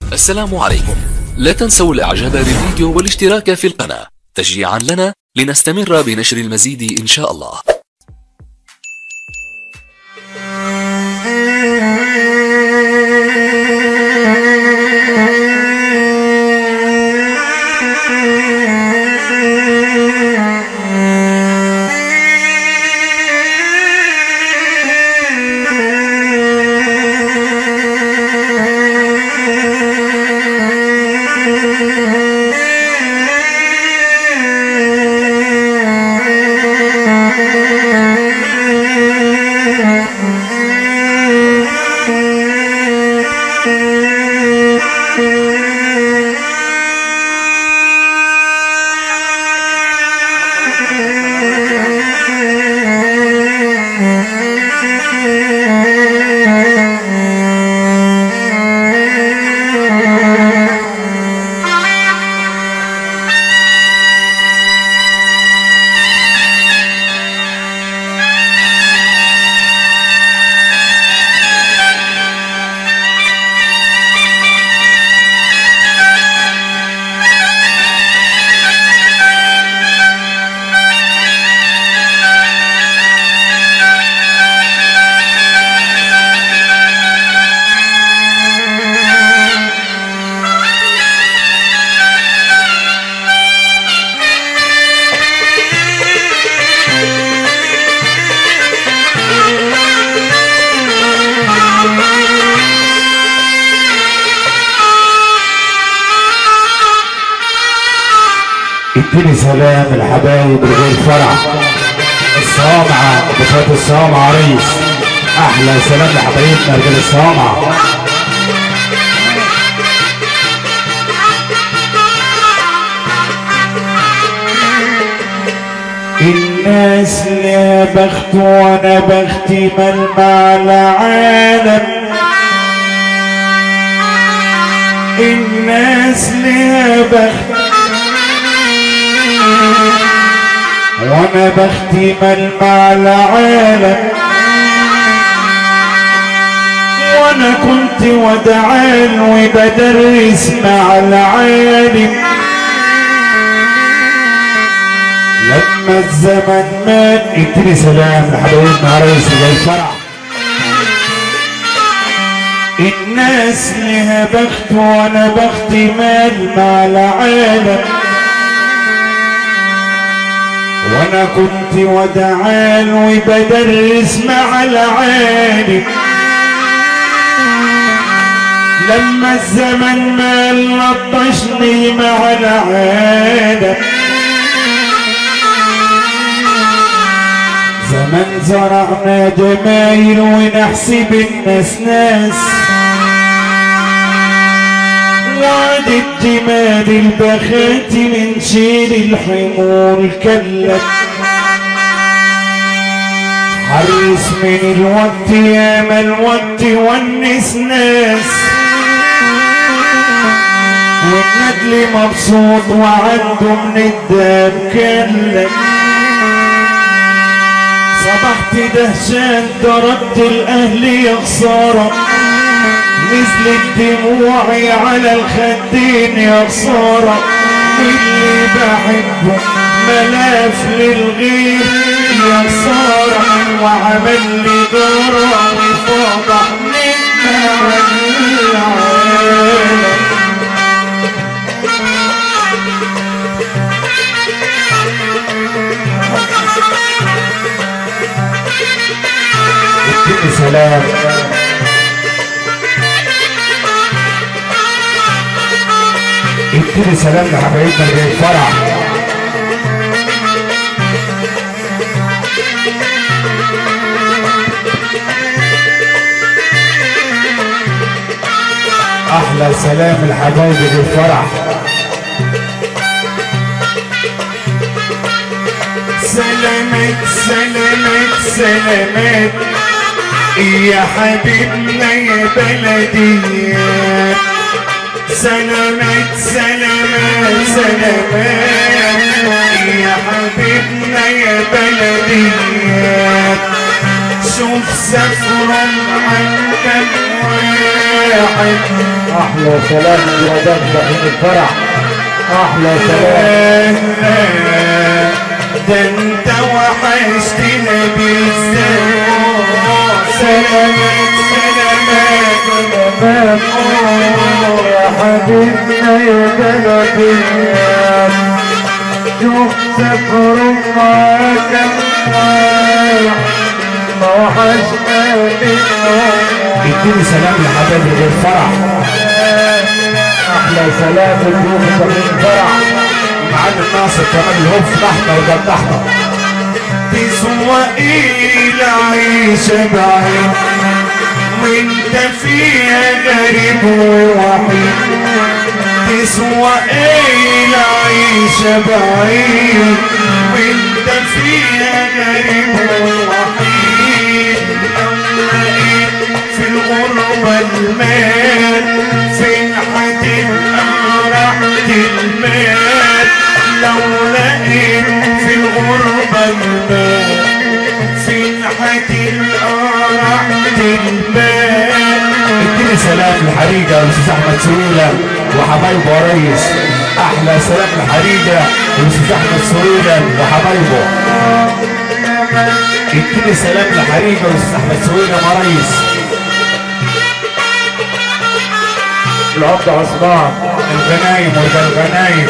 السلام عليكم لا تنسوا الاعجاب بالفيديو والاشتراك في القناة تشجيعا لنا لنستمر بنشر المزيد ان شاء الله اديني سلام الحبايب الغير فرح الصوامعة بشات الصوامعة ريس احلى سلام لحبايبنا رجال الصوامعة الناس ليها بخت وانا بختي ملمع العالم الناس ليها بخت وانا بختي ملمع العالم وانا كنت ودعان وبدرس مع العالم لما الزمن مات اديني سلام لحبايبنا رئيس جاي الفرح الناس لها بخت وانا بختي مال مع العالم وانا كنت ودعان وبدرس مع العالم لما الزمن ما لطشني مع العالم زمن زرعنا جمايل ونحسب الناس ناس وعدت جمال البخات من شيل الحمول كلت حرص من الوقت يا ما الوقت ونس ناس والندل مبسوط وعنده من الداب كلت صبحت دهشان ضربت الاهل يا خساره نزلت دموعي على الخدين يا خسارة اللي بحبه ملاف للغير يا خسارة وعمل لي ضرر وفضح منا العالم اديني سلام اديني سلام لحبايبنا اللي جاي الفرح احلى سلام الحبايب اللي جاي الفرح سلامات سلامات سلامات يا حبيبنا يا بلديات سلامات سلامات سلامات يا حبيبنا يا بلديات شوف سفر كم واحد احلى سلام يا دم من الفرح احلى سلام ده انت وحشتنا بالسلام سلامات سلامات سلامات يا حبيبنا يا بلدي شوف سفر معاك ما وحشنا منهم اديني سلام لحبايبي غير فرح احلى سلام الضيوف من فرح معلم ناصر كمان الهوب فتحنا وفتحنا تسوى ايه العيشة بعيد وانت فيها غريب ووحيد تسوى ايه العيشة بعيد وانت فيها غريب ووحيد او لقيت في الغربة المال فين هتبقى راحة المال لو لقيت في الغربة المال فين هتلقى راحة المال اديني سلام لحريقه والاستاذ احمد سويله وحبايبه يا ريس احلى سلام لحريقه والاستاذ احمد سويله وحبايبه اديني سلام لحريقه والاستاذ احمد سويله يا ريس العبد عثمان الغنايم ورجال الغنايم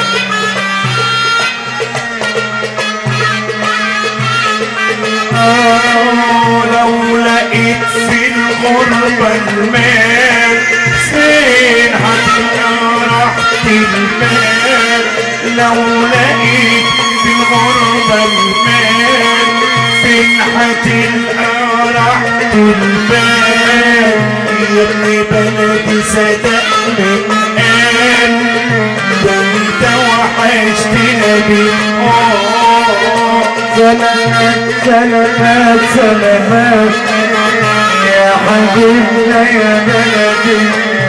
لو لقيت في الغربة المال فين هتلقى راحة المال لو لقيت في الغربة المال فين هتلقى راحة المال يا ابن بلدي صدق من قال ده انت وحشتنا بالآه سلامات سلامات سلامات يا حبيبنا يا بلدي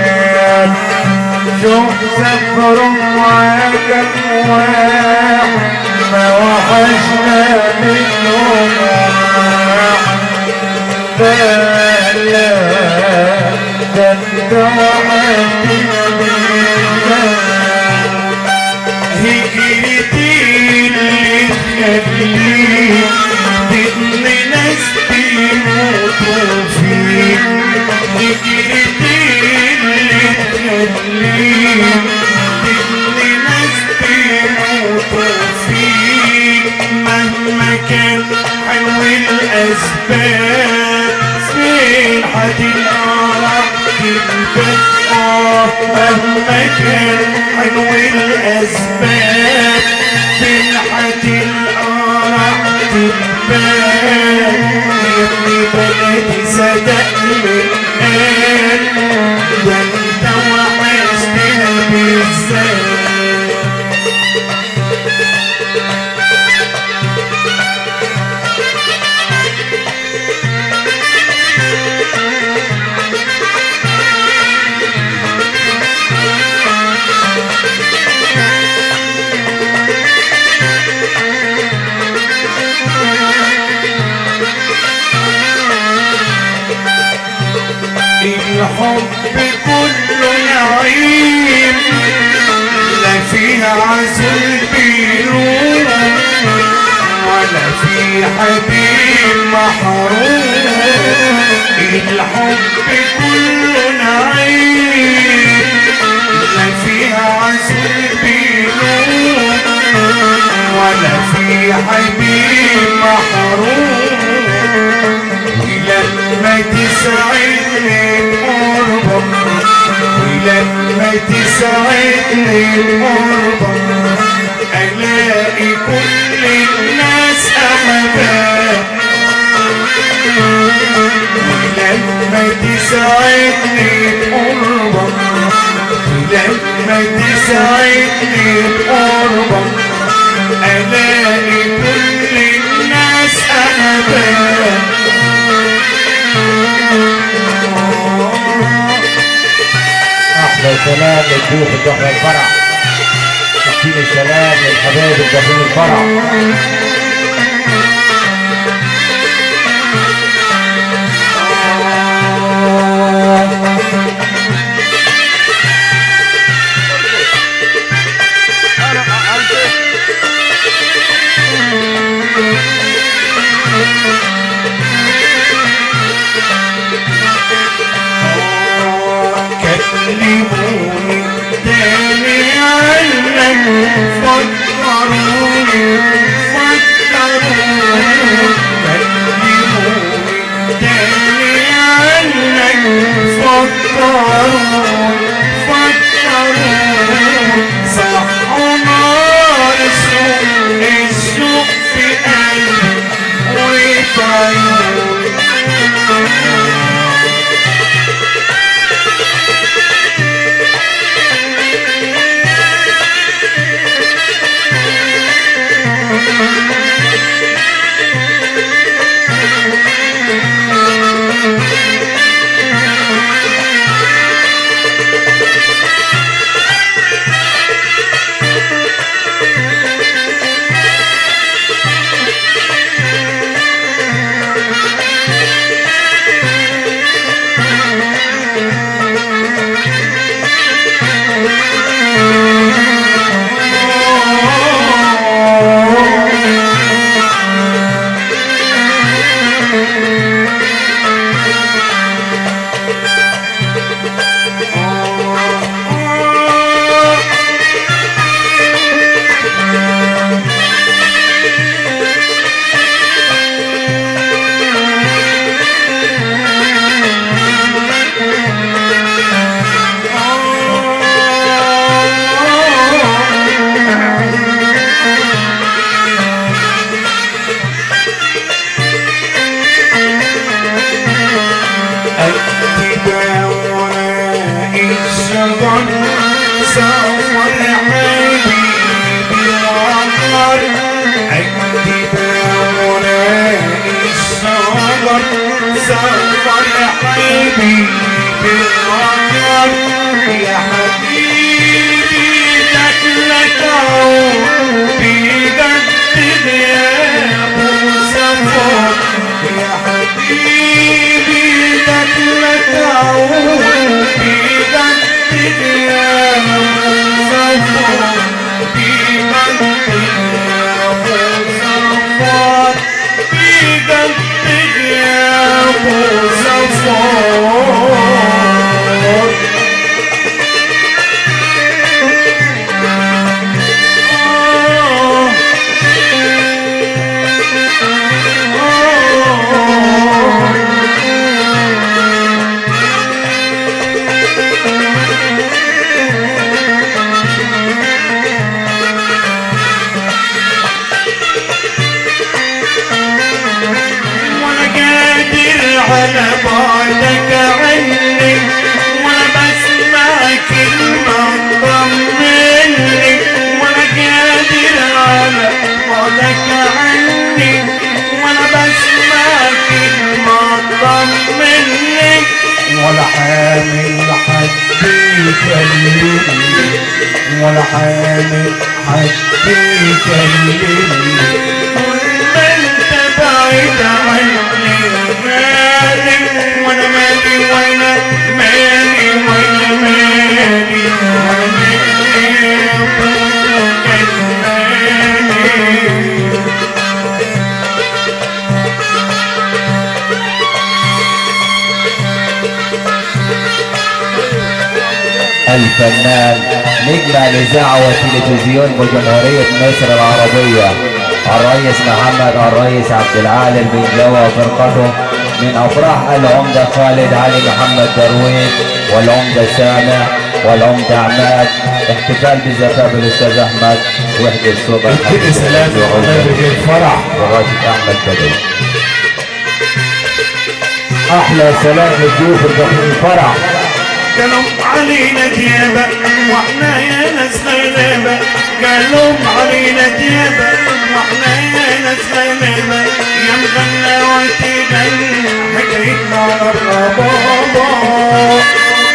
شوف سفر معاك واحد ما وحشنا منهم بلا ده انت وحشتنا منهم هجرتي اللي تخليك بإذن ناس بيموتوا فيك هجرتي اللي تخليك بإذن ناس بيموتوا فيك مهما كان حلو الأسباب فين هتلقى راحة البال آه مهما كان حلو الأسباب فين هتلقى راحة البال يا ابني بلدي صدق من قال ده انت وحشتنا بالذات الحب كله نعيم لا فيها عسل بيروح ولا في حبيب محروم الحب كله نعيم لا فيها عسل بيروح ولا في حبيب محروم ولما تسعدني بقربك ولما تسعدني بقربك الاقي كل الناس احباب ولما تسعدني بقربك ولما تسعدني بقربك الاقي كل الناس احباب احلى سلام للضيوف الدخل الفرح اديني سلام للحبايب الداخلين الفرح سفر حبيبي وعمر عندي بوراني الشجر سفر حبيبي وعمر يا حبيبي شكلك بجد يا ابو سفر يا حبيبي شكلك بجد يا ابو سفر بجد يا ابو سفر بجد يا ابو سفر وانا قادر على بعدك عني وانا بسمع كلمة تطمني وانا قادر على بعدك عني وانا بسمع كلمة تطمني ولا حامل حد يكلمني ولا حامل حد يكلمني انت بعيد عني مالي وانا مالي وانا مالي وانا مالي وانا مالي مالي الفنان نجم الإذاعة والتلفزيون بجمهورية مصر العربية الرئيس محمد الرئيس عبد العال البنجاوي وفرقته من أفراح العمدة خالد علي محمد درويش والعمدة سامع والعمدة عماد احتفال بزفاف الأستاذ أحمد وحدة الصوت اديني سلام وبرنامج الفرح وراشد أحمد بدوي أحلى سلام للضيوف الداخلين الفرح قالوا علينا ديابة واحنا يا ناس غلابة قالوا علينا ديابة واحنا يا ناس غلابة يا مغنى وتغنى حكايتنا على الربابة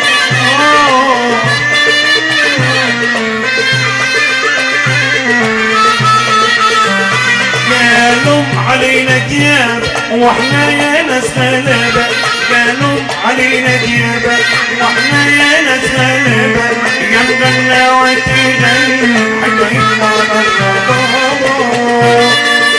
قالوا علينا دياب واحنا يا ناس غلابة قالوا علينا دياب واحنا يا ناس غلابة يا مغنى وتغنى حكايتنا على الربابة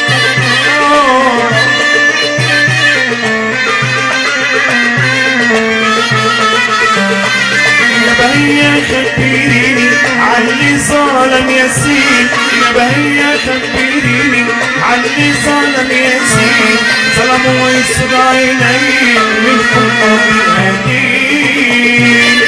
يا بهيا خبريني علي ظلم ياسين يا بهيا خبريني علي ظلم ياسين ظلم ويسر عيني من فوق الهدين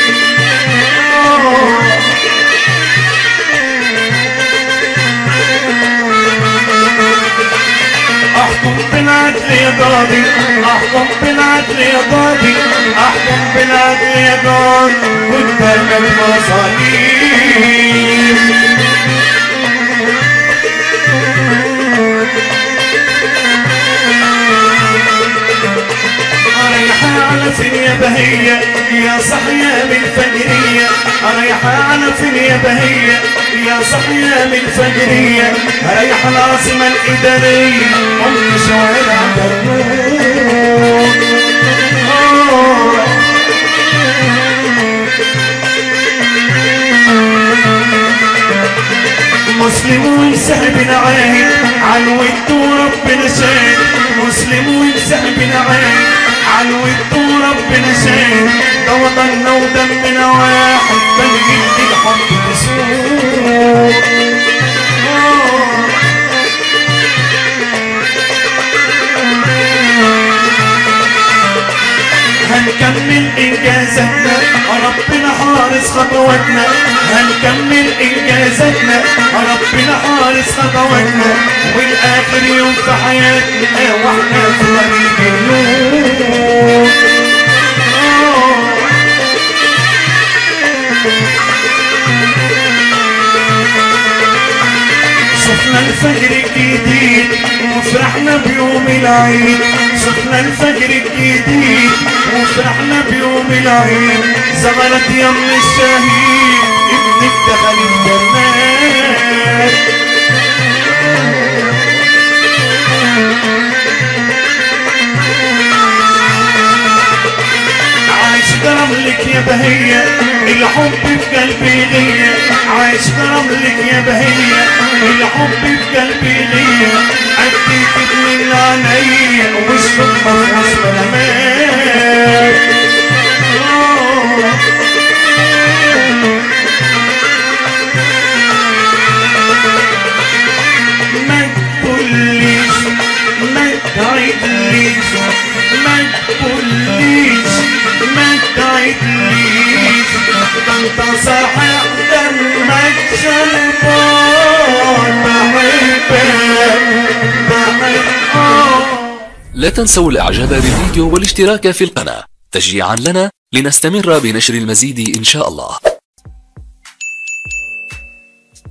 احكم بالعدل يا قاضي احكم بالعدل يا قاضي احكم بالعدل يا قاضي قدام المظالم رايحة على فين يا بهية يا صحية من فجرية رايحة على فين يا بهية يا صحية من فجرية رايحة العاصمة الإدارية أم شوارع درون مسلم وينسحب نعاين عن ود وربنا شاهد مسلم وينسحب نعاين عن ود وربنا شاهد ده وطننا ودمنا واحد بنجيب الحب تسوق هنكمل انجازاتنا ربنا حارس خطواتنا هنكمل انجازاتنا ربنا حارس خطواتنا والاخر يوم في حياتنا واحنا في طريق النور شفنا الفجر الجديد وفرحنا بيوم العيد شفنا الفجر الجديد وفرحنا بيوم العيد زغرت يم الشهيد ابنك دخل الجنات عايش كرم لك يا بهية الحب في قلبي غية عايش كرم لك يا بهية الحب في قلبي غية أديك من عينيا وشك مفروش ملامات ما تقوليش ما تعيدليش ما تقوليش ما تعيدليش ده انت صحيح دمك شربان بحبك بحبك لا تنسوا الاعجاب بالفيديو والاشتراك في القناة تشجيعا لنا لنستمر بنشر المزيد ان شاء الله